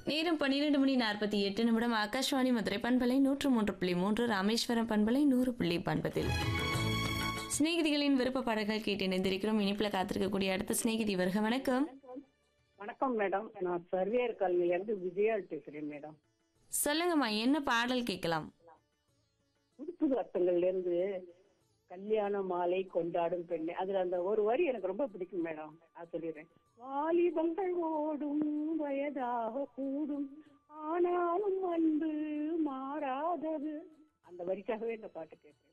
நேரம் பன்னிரெண்டு மணி நாற்பத்தி எட்டு நிமிடம் ஆகாஷ்வாணி மதுரை பண்பலை நூற்று மூன்று புள்ளி மூன்று ராமேஸ்வரம் பண்பலை நூறு புள்ளி பண்பதில் சிநேகிதிகளின் விருப்ப பாடல்கள் கேட்டு இணைந்திருக்கிறோம் இனிப்புல காத்திருக்கக்கூடிய அடுத்த சிநேகிதி வருக வணக்கம் வணக்கம் மேடம் நான் சர்வேயர் காலனில இருந்து விஜயால் பேசுறேன் மேடம் சொல்லுங்கம்மா என்ன பாடல் கேட்கலாம் புது அர்த்தங்கள்ல இருந்து கல்யாண மாலை கொண்டாடும் பெண்ணு அதுல அந்த ஒரு வரி எனக்கு ரொம்ப பிடிக்கும் மேடம் நான் சொல்லிடுறேன் வாலிபங்கள் ஓடும் வயதாக கூடும் ஆனாலும் அன்பு மாறாதது அந்த வரிக்காகவே இந்த பாட்டு கேட்கிறேன்